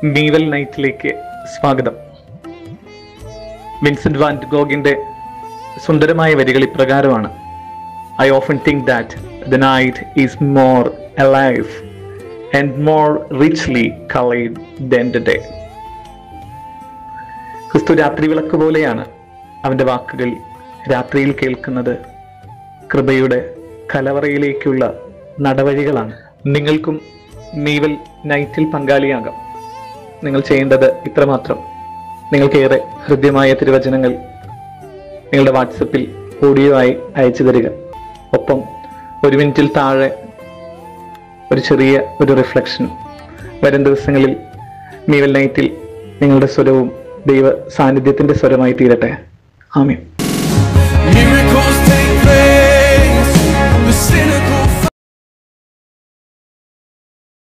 മീവൽ നൈറ്റിലേക്ക് സ്വാഗതം Vincent van ഗോഗിന്റെ സുന്ദരമായ വരികൾ ഇപ്രകാരമാണ് I often think that the night is more alive and more richly coloured than the day ക്രിസ്തു രാത്രി വിളക്ക് പോലെയാണ് അവന്റെ വാക്കുകൾ രാത്രിയിൽ കേൾക്കുന്നത് കൃപയുടെ കലവറയിലേക്കുള്ള നടവഴികളാണ് നിങ്ങൾക്കും മീവൽ നൈറ്റിൽ പങ്കാളിയാകാം നിങ്ങൾ ചെയ്യേണ്ടത് ഇത്രമാത്രം നിങ്ങൾക്കേറെ ഹൃദ്യമായ തിരുവചനങ്ങൾ നിങ്ങളുടെ വാട്സപ്പിൽ ഓഡിയോ ആയി അയച്ചു തരിക ഒപ്പം ഒരു മിനിറ്റിൽ താഴെ ഒരു ചെറിയ ഒരു റിഫ്ലക്ഷൻ വരും ദിവസങ്ങളിൽ മീവൽ നൈറ്റിൽ നിങ്ങളുടെ സ്വരവും ദൈവ സാന്നിധ്യത്തിന്റെ സ്വരമായി തീരട്ടെ ആമീൻ Miracles take place.